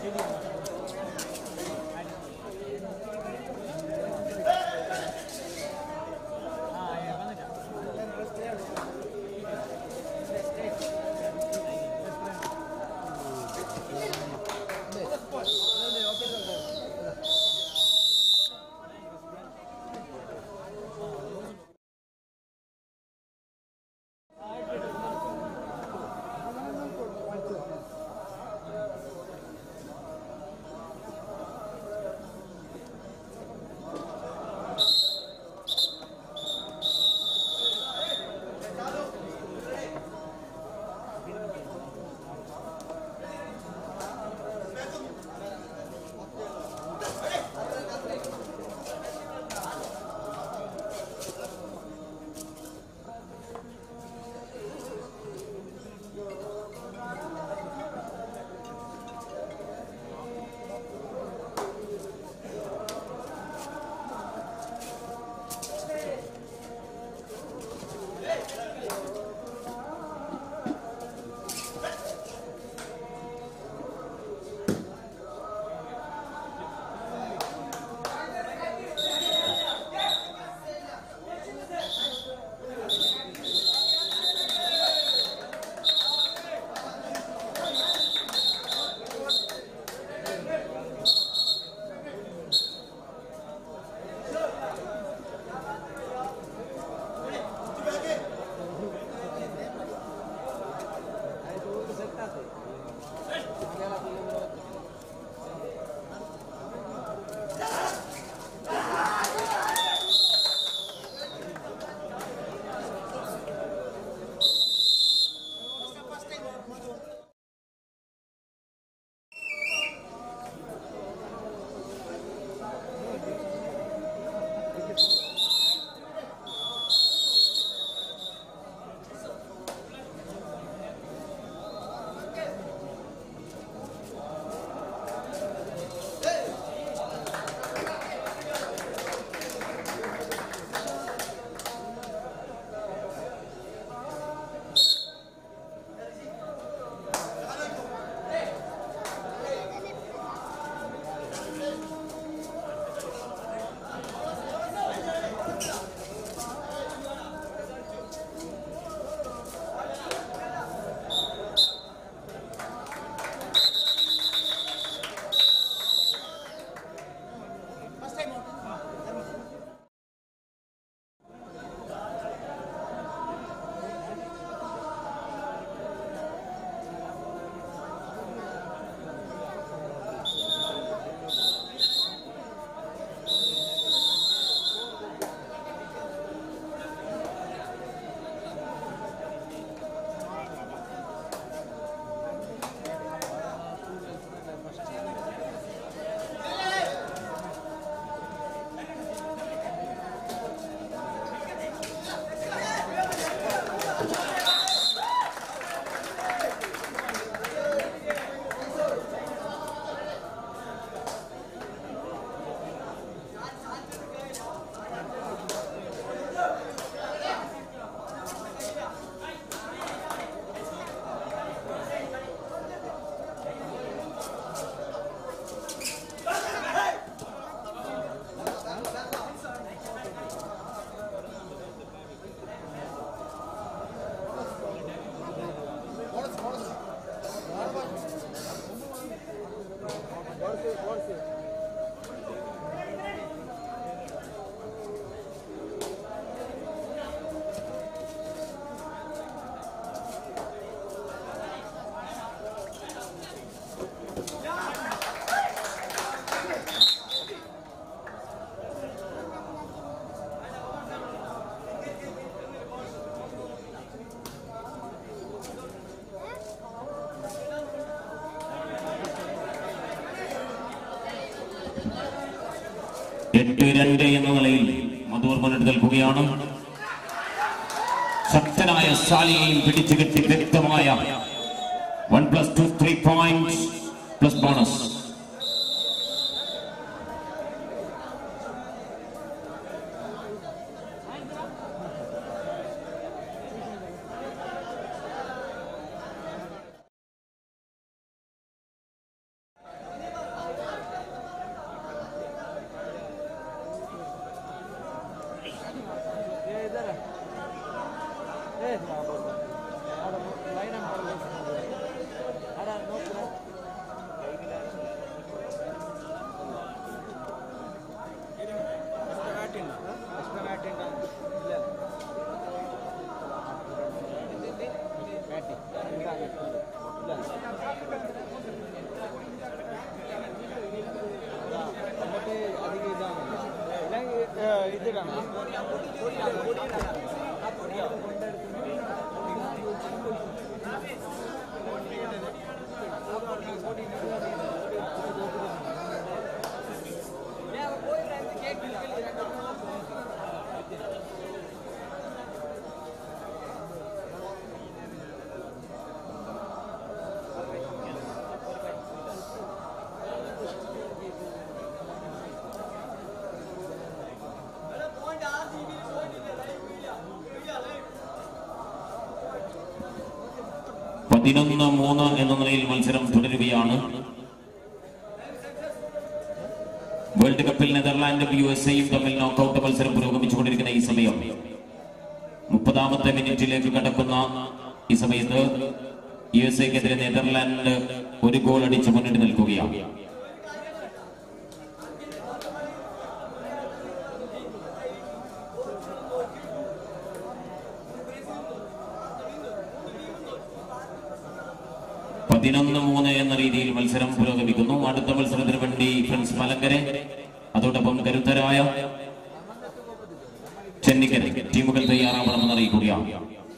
എട്ട് രണ്ട് എന്ന നിലയിൽ മധൂർ മുന്നിട്ട് നിൽക്കുകയാണ് ശക്തനായ സാലിയെയും പിടിച്ചു കെട്ടി വ്യക്തമായ one plus two three point plus bonus പതിനൊന്ന് മൂന്ന് എന്ന നിലയിൽ മത്സരം തുടരുകയാണ് വേൾഡ് കപ്പിൽ നെതർലാൻഡും യു എസ് എയും തമ്മിൽ നോക്കൌട്ട് മത്സരം പുരോഗമിച്ചുകൊണ്ടിരിക്കുന്ന ഈ സമയം മുപ്പതാമത്തെ മിനിറ്റിലേക്ക് കടക്കുന്ന ഈ സമയത്ത് യു എസ് എക്കെതിരെ നെതർലാൻഡ് ഒരു ഗോൾ അടിച്ച് മുന്നിട്ട് നിൽക്കുകയാണ് പതിനൊന്ന് മൂന്ന് എന്ന രീതിയിൽ മത്സരം പുരോഗമിക്കുന്നു അടുത്ത മത്സരത്തിന് വേണ്ടി ഫ്രണ്ട്സ് മലങ്കരെ അതോടൊപ്പം കരുത്തരായ ചെന്നിക്കര ടീമുകൾ തയ്യാറാവണമെന്ന് അറിയിക്കുകയാണ്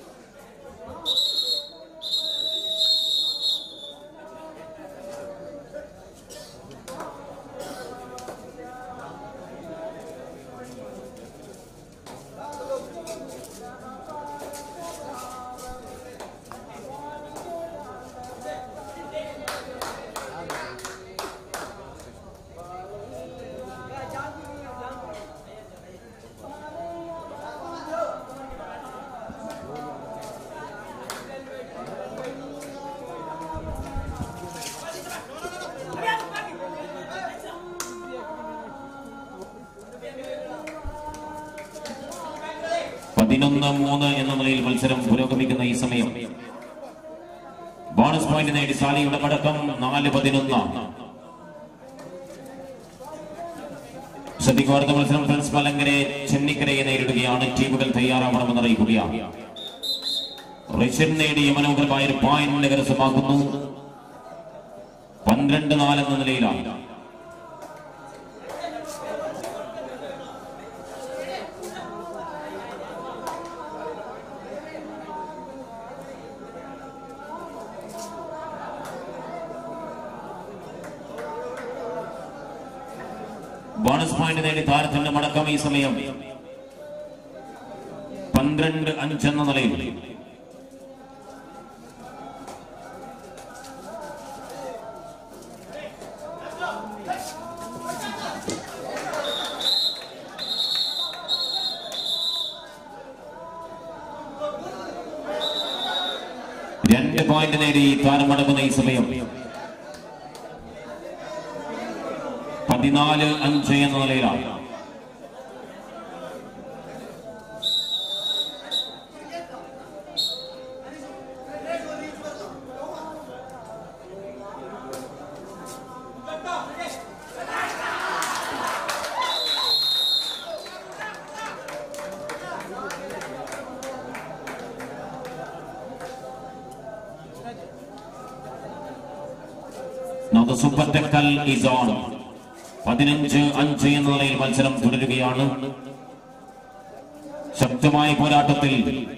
പതിനൊന്ന് മൂന്ന് എന്ന നിലയിൽ മത്സരം പുരോഗമിക്കുന്ന ഈ സമയം ബോണസ് പോയിന്റ് നേടി സാലിയുടെ മടക്കം നാല് പതിനൊന്ന് ശ്രദ്ധിക്കുക അടുത്ത മത്സരം ഫ്രണ്ട്സ് മലങ്കരെ ചെന്നിക്കരയെ നേരിടുകയാണ് ടീമുകൾ തയ്യാറാവണമെന്ന് അറിയിക്കുകയാണ് റഷ്യൻ നേടിയ മനോഹരമായ ഒരു പോയിന്റ് കരസ്ഥമാക്കുന്നു പന്ത്രണ്ട് നാല് എന്ന നിലയിലാണ് ബോണസ് പോയിന്റ് നേടി താരത്തിന്റെ മടക്കം ഈ സമയം പന്ത്രണ്ട് അഞ്ച് എന്ന നിലയിൽ രണ്ട് പോയിന്റ് നേടി താരം മടങ്ങുന്ന ഈ സമയം പതിനാല് അഞ്ച് എന്ന നിലയിലാണ് Now the super tackle is on. പതിനഞ്ച് അഞ്ച് എന്ന നിലയിൽ മത്സരം തുടരുകയാണ് ശക്തമായ പോരാട്ടത്തിൽ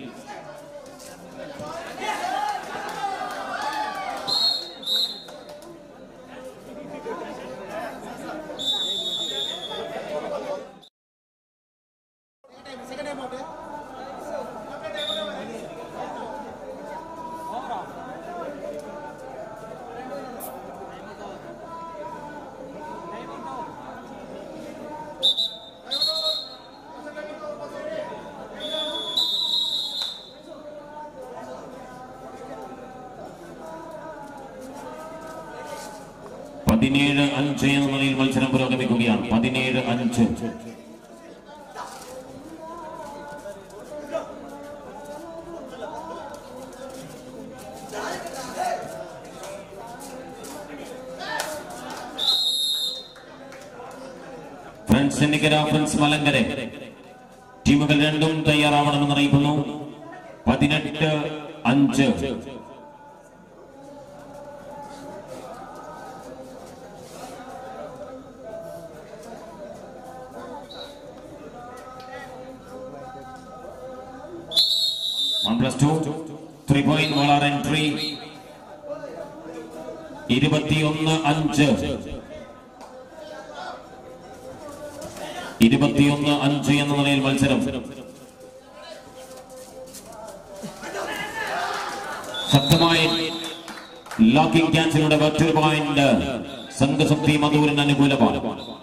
പതിനേഴ് അഞ്ച് എന്ന നിലയിൽ മത്സരം പുരോഗമിക്കുകയാണ് പതിനേഴ് അഞ്ച് ഫ്രണ്ട്സ് എന്നിക്കര ഫ്രണ്ട്സ് മലങ്കര ടീമുകൾ രണ്ടും തയ്യാറാവണമെന്ന് അറിയിക്കുന്നു പതിനെട്ട് അഞ്ച് one plus two three point molar entry ഇരുപത്തിയൊന്ന് അഞ്ച് ഇരുപത്തിയൊന്ന് അഞ്ച് എന്ന നിലയിൽ മത്സരം ശക്തമായി ലോക്കിംഗ് ക്യാൻസിലൂടെ മറ്റൊരു പോയിന്റ് സംഘശക്തി മധൂരിന് അനുകൂലമാണ്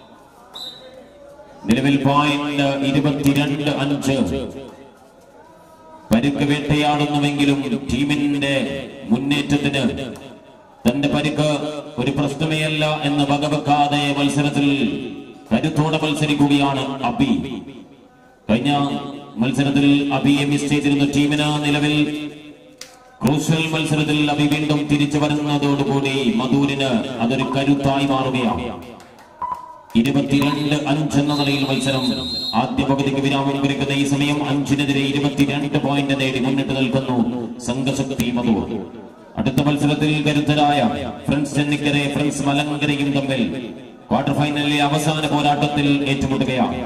നിലവിൽ പോയിന്റ് ഇരുപത്തിരണ്ട് അഞ്ച് പരിക്ക് വേട്ടയാടുന്നുവെങ്കിലും ടീമിന്റെ മുന്നേറ്റത്തിന് തന്റെ പരിക്ക് ഒരു പ്രശ്നമേയല്ല എന്ന് വകവെക്കാതെ മത്സരത്തിൽ കരുത്തോടെ മത്സരിക്കുകയാണ് അബി കഴിഞ്ഞ മത്സരത്തിൽ അബിയെ മിസ് ചെയ്തിരുന്ന ടീമിന് നിലവിൽ ക്രൂഷ്യൽ മത്സരത്തിൽ അബി വീണ്ടും തിരിച്ചു വരുന്നതോടുകൂടി മധൂരിന് അതൊരു കരുത്തായി മാറുകയാണ് ഇരുപത്തിരണ്ട് അഞ്ച് എന്ന നിലയിൽ മത്സരം ആദ്യ പകുതിക്ക് വിരാമം കുറിക്കുന്ന ഈ സമയം അഞ്ചിനെതിരെ ഇരുപത്തിരണ്ട് പോയിന്റ് നേടി മുന്നിട്ട് നിൽക്കുന്നു സംഘശക്തി മധൂർ അടുത്ത മത്സരത്തിൽ കരുത്തരായ ഫ്രണ്ട്സ് ചെന്നിക്കരെ ഫ്രണ്ട്സ് മലങ്കരയും തമ്മിൽ ക്വാർട്ടർ ഫൈനലിലെ അവസാന പോരാട്ടത്തിൽ ഏറ്റുമുട്ടുകയാണ്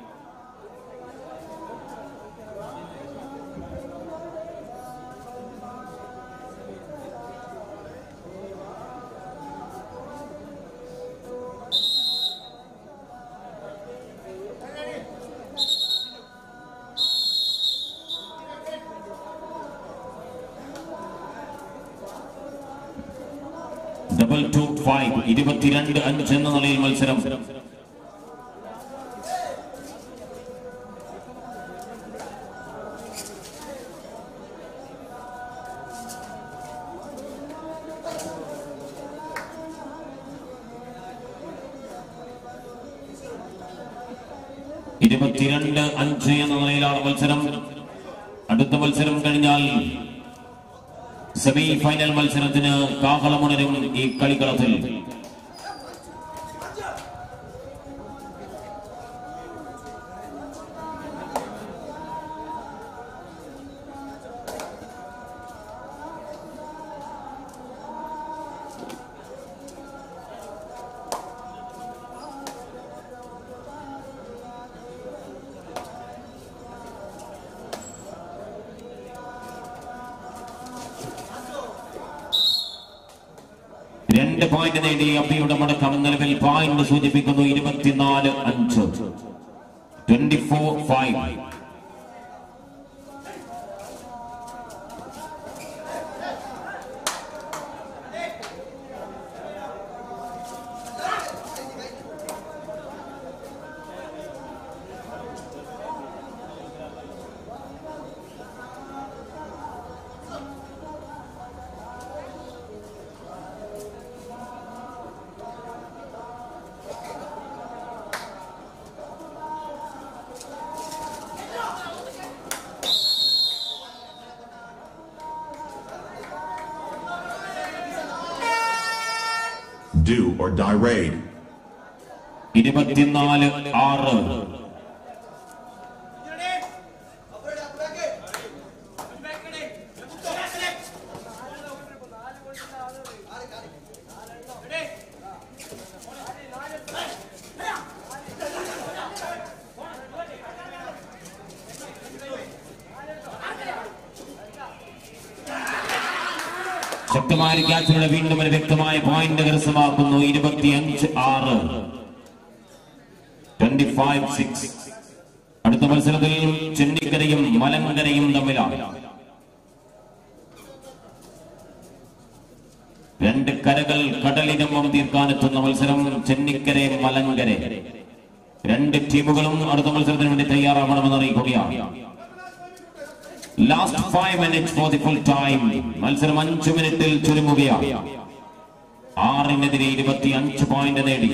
ഡബിൾ ടു ഫൈവ് ഇരുപത്തിരണ്ട് അഞ്ച് എന്ന നിലയിൽ മത്സരം ഇരുപത്തിരണ്ട് അഞ്ച് എന്ന നിലയിലാണ് മത്സരം അടുത്ത മത്സരം കഴിഞ്ഞാൽ സെമി ഫൈനൽ മത്സരത്തിന് കാഹളമുണരും ഈ കളിക്കളത്തിൽ രണ്ട് പോയിന്റ് നേടി അബിയുടെ മടക്കം നിലവിൽ പോയിന്റ് സൂചിപ്പിക്കുന്നു ഇരുപത്തിനാല് അഞ്ച് twenty four five Do or die raid. ഇരുപത്തിനാല് ആറ് ശക്തമായ ക്യാച്ചിലൂടെ വീണ്ടും ഒരു വ്യക്തമായ പോയിന്റ് കരസ്ഥമാക്കുന്നു ഇരുപത്തിയഞ്ച് ആറ് ട്വന്റി ഫൈവ് സിക്സ് അടുത്ത മത്സരത്തിൽ ചെന്നിക്കരയും മലങ്കരയും തമ്മിലാണ് രണ്ട് കരകൾ കടലിനമ്പം തീർക്കാനെത്തുന്ന മത്സരം ചെന്നിക്കരെ മലങ്കരെ രണ്ട് ടീമുകളും അടുത്ത മത്സരത്തിന് വേണ്ടി തയ്യാറാവണമെന്ന് അറിയിക്കുകയാണ് last five minutes for the full time മത്സരം അഞ്ചു മിനിറ്റിൽ ചുരുങ്ങുകയാണ് ആറിനെതിരെ ഇരുപത്തി അഞ്ച് പോയിന്റ് നേടി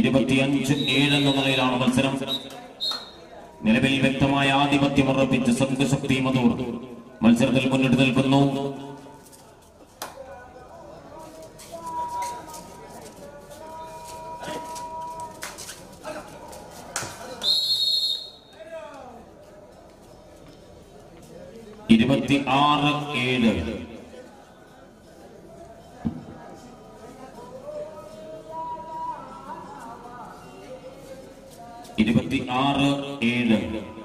ഇരുപത്തിയഞ്ച് ഏഴ് എന്ന നിലയിലാണ് മത്സരം നിലവിൽ വ്യക്തമായ ആധിപത്യം ഉറപ്പിച്ച് സംഘശക്തി മധൂർ മത്സരത്തിൽ മുന്നിട്ട് നിൽക്കുന്നു ഇരുപത്തി ആറ് ഏഴ് ഇരുപത്തി ആറ് ഏഴ്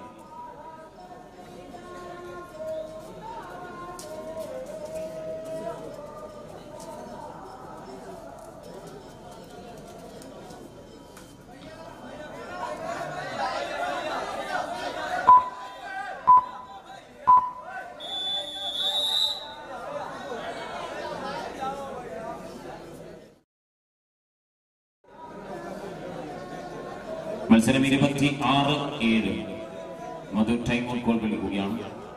മത്സരം ഇരുപത്തി ആറ് ഏഴ് മധു ടൈം ഔട്ട് ഗോൾ വിളിക്കുകയാണ്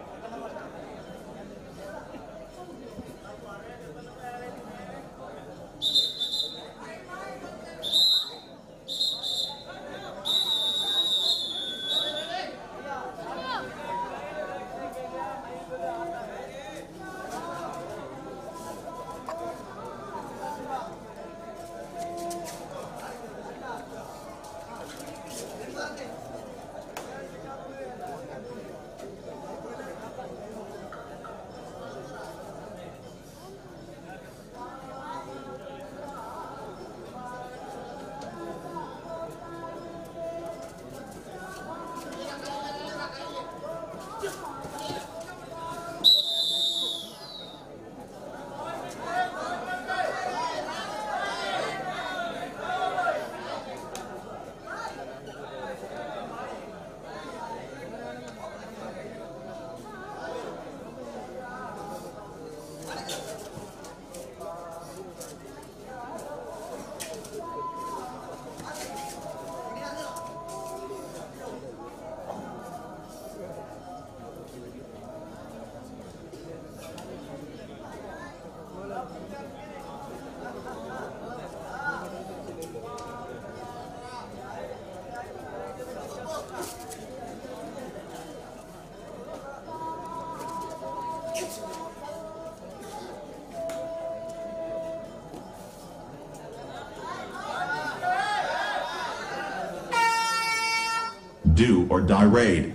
Do or die raid.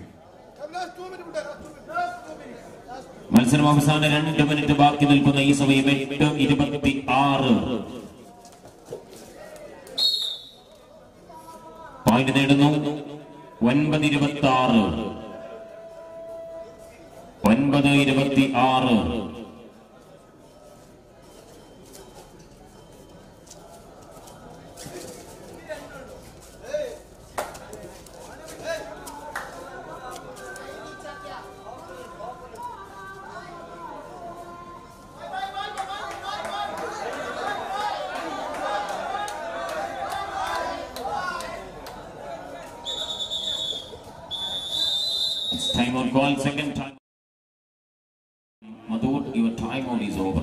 മത്സരം അവസാന രണ്ട് മിനിറ്റ് ബാക്കി നിൽക്കുന്ന ഈ സമയം എട്ട് ഇരുപത്തി ആറ് പോയിന്റ് നേടുന്നു ഒൻപത് ഇരുപത്തി ആറ് ഒൻപത് ഇരുപത്തി ആറ് It's time out call, second time. Madhur, your time out is over.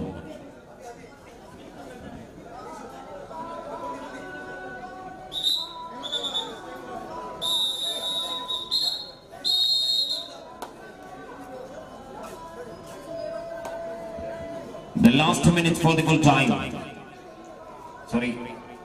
The last minutes for the full time. Sorry.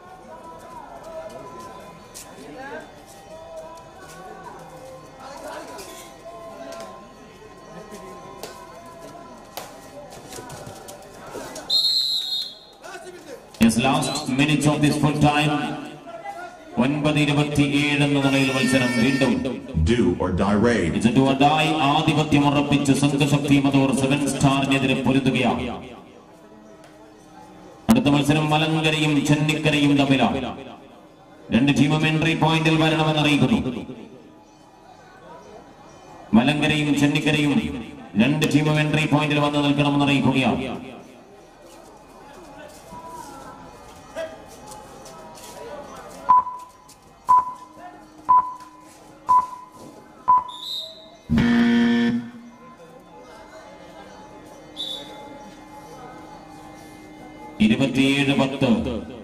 Yes, last minutes of this full time. ഒൻപത് ഇരുപത്തി ഏഴ് എന്ന നിലയിൽ മത്സരം വീണ്ടും Do or die raid. ഇജന്റുവതായി ആധിപത്യം ഉറപ്പിച്ച് സംഘശക്തി മതോർ seven സ്റ്റാറിനെതിരെ പൊരുതുകയാണ് അടുത്ത മത്സരം മലങ്കരയും ചെന്നിക്കരയും തമ്മിലാണ് രണ്ട് ടീമും എൻട്രി പോയിന്റിൽ വരണമെന്ന് അറിയിക്കുന്നു മലങ്കരയും ചെന്നിക്കരയും രണ്ട് ടീമും എൻട്രി പോയിന്റിൽ വന്ന് നിൽക്കണമെന്ന് അറിയിക്കുകയാണ് ഇരുപത്തിയേഴ് പത്ത്